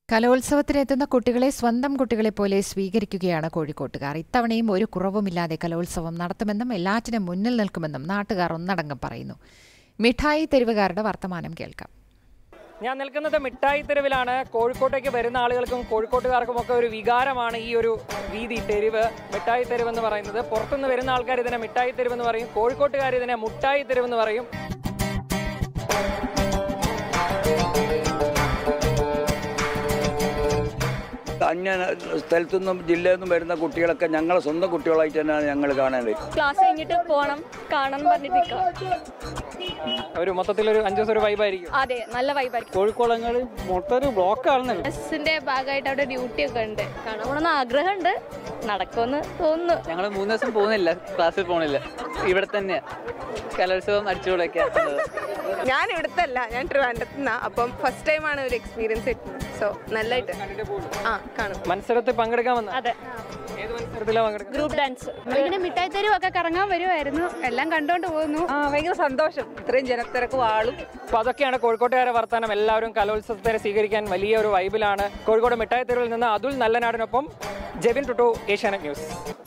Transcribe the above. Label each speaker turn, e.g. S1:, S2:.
S1: കലോത്സവത്തിനെത്തുന്ന കുട്ടികളെ സ്വന്തം കുട്ടികളെ പോലെ സ്വീകരിക്കുകയാണ് കോഴിക്കോട്ടുകാർ ഇത്തവണയും ഒരു കുറവുമില്ലാതെ കലോത്സവം നടത്തുമെന്നും എല്ലാറ്റിനും മുന്നിൽ നിൽക്കുമെന്നും നാട്ടുകാർ ഒന്നടങ്കം പറയുന്നു മിഠായി തെരുവുകാരുടെ വർത്തമാനം കേൾക്കാം
S2: ഞാൻ നിൽക്കുന്നത് മിഠായി തെരുവിലാണ് കോഴിക്കോട്ടേക്ക് വരുന്ന ആളുകൾക്കും കോഴിക്കോട്ടുകാർക്കും ഒക്കെ ഒരു വികാരമാണ് ഈ ഒരു വീതി തെരുവ് മിഠായി തെരുവ് എന്ന് പറയുന്നത് പുറത്തുനിന്ന് വരുന്ന ആൾക്കാർ ഇതിനെ മിഠായി തെരുവ് എന്ന് പറയും കോഴിക്കോട്ടുകാർ ഇതിനെ മുട്ടായി തെരുവ് എന്ന് പറയും
S3: അന്യ സ്ഥലത്തുനിന്നും ജില്ലയിൽ നിന്നും വരുന്ന കുട്ടികളൊക്കെ ഞങ്ങളെ സ്വന്തം കുട്ടികളായിട്ട് തന്നെയാണ് ഞങ്ങൾ കാണേണ്ടത്
S4: ക്ലാസ് കഴിഞ്ഞിട്ട് പോണം കാണണം എന്ന് പറഞ്ഞിട്ട് നിൽക്കാം
S2: ഒരു മൊത്തത്തിലൊരു അഞ്ചു ദിവസം ഒരു വൈബായിരിക്കും
S4: അതെ നല്ല വൈബായിരിക്കും
S2: കോഴിക്കോളങ്ങൾ മൊത്തൊരു ബ്ലോക്കാണ്
S4: ബസ്സിന്റെ ഭാഗമായിട്ട് അവിടെ ഡ്യൂട്ടി ഒക്കെ ഉണ്ട് കാണാൻ പോണെന്ന് ആഗ്രഹമുണ്ട് നടക്കുമെന്ന് തോന്നുന്നു
S5: ഞങ്ങൾ മൂന്ന് ദിവസം പോകുന്നില്ല ക്ലാസ്സിൽ പോണില്ല ഇവിടെ തന്നെ കലോത്സവം അടിച്ചുപൊളിയൊക്കെയാ
S6: ഞാൻ ഇവിടുത്തെ അല്ല ഞാൻ ട്രിവാൻഡ്രത്ത് നിന്നാ അപ്പം ഫസ്റ്റ് ടൈമാണ് ഒരു എക്സ്പീരിയൻസ് കിട്ടുന്നത് സോ നല്ലതായിട്ട് ആ കാണും
S2: മത്സരത്തിൽ പങ്കെടുക്കാൻ വന്ന
S4: അതെ
S2: ഏത് മത്സരത്തിലാണ് പങ്കെടുക്കുന്നത്
S4: ഗ്രൂപ്പ് ഡാൻസ്
S7: നമ്മളിങ്ങനെ മിഠായി തെരുവൊക്കെ കറങ്ങാൻ വരുമായിരുന്നു എല്ലാം കണ്ടോണ്ട് പോകുന്നു
S6: ആ ഭയങ്കര സന്തോഷം ഇത്രയും ജനത്തിരക്കും ആളും
S2: അപ്പൊ അതൊക്കെയാണ് കോഴിക്കോട്ടുകാരെ വർത്താനം എല്ലാവരും കലോത്സവത്തെ സ്വീകരിക്കാൻ വലിയ ഒരു വൈബിലാണ് കോഴിക്കോട് മിഠായി തെരുവിൽ നിന്ന് അതുൽ നല്ലനാടിനൊപ്പം ജെവിൻ ടുട്ടു ഏഷ്യാനെറ്റ് ന്യൂസ്